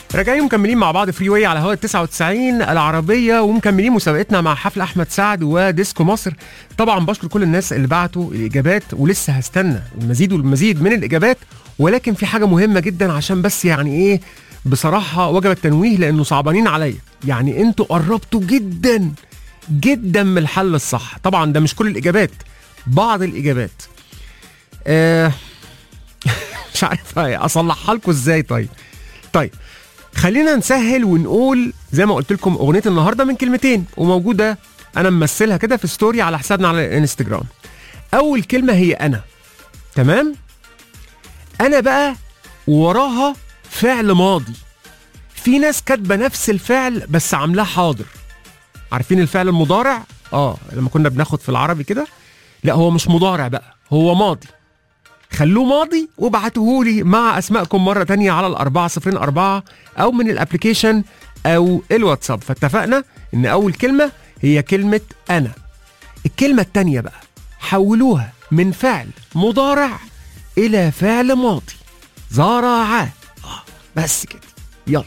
راجعين مكملين مع بعض فري واي على هوا 99 العربيه ومكملين مسابقتنا مع حفل احمد سعد وديسكو مصر طبعا بشكر كل الناس اللي بعتوا الاجابات ولسه هستنى المزيد والمزيد من الاجابات ولكن في حاجه مهمه جدا عشان بس يعني ايه بصراحه وجب التنويه لانه صعبانين عليا يعني انتوا قربتوا جدا جدا من الحل الصح طبعا ده مش كل الاجابات بعض الاجابات آه مش عارف اصلحها لكم ازاي طيب طيب خلينا نسهل ونقول زي ما قلت لكم اغنيه النهارده من كلمتين وموجوده انا ممثلها كده في ستوري على حسابنا على الانستجرام اول كلمه هي انا تمام انا بقى وراها فعل ماضي في ناس كاتبه نفس الفعل بس عاملاه حاضر عارفين الفعل المضارع اه لما كنا بناخد في العربي كده لا هو مش مضارع بقى هو ماضي خلوه ماضي وابعتوه لي مع اسمائكم مره تانية على الأربعة صفرين أربعة أو من الابلكيشن أو الواتساب فاتفقنا إن أول كلمة هي كلمة أنا الكلمة التانية بقى حولوها من فعل مضارع إلى فعل ماضي زرع آه بس كده يلا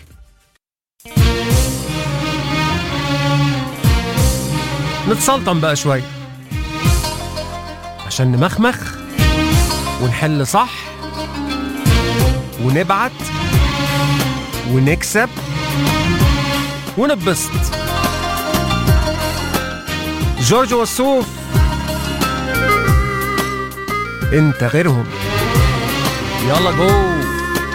نتسلطن بقى شوية عشان نمخمخ ونحل صح ونبعت ونكسب ونبسط جورج وسوف انت غيرهم يلا جو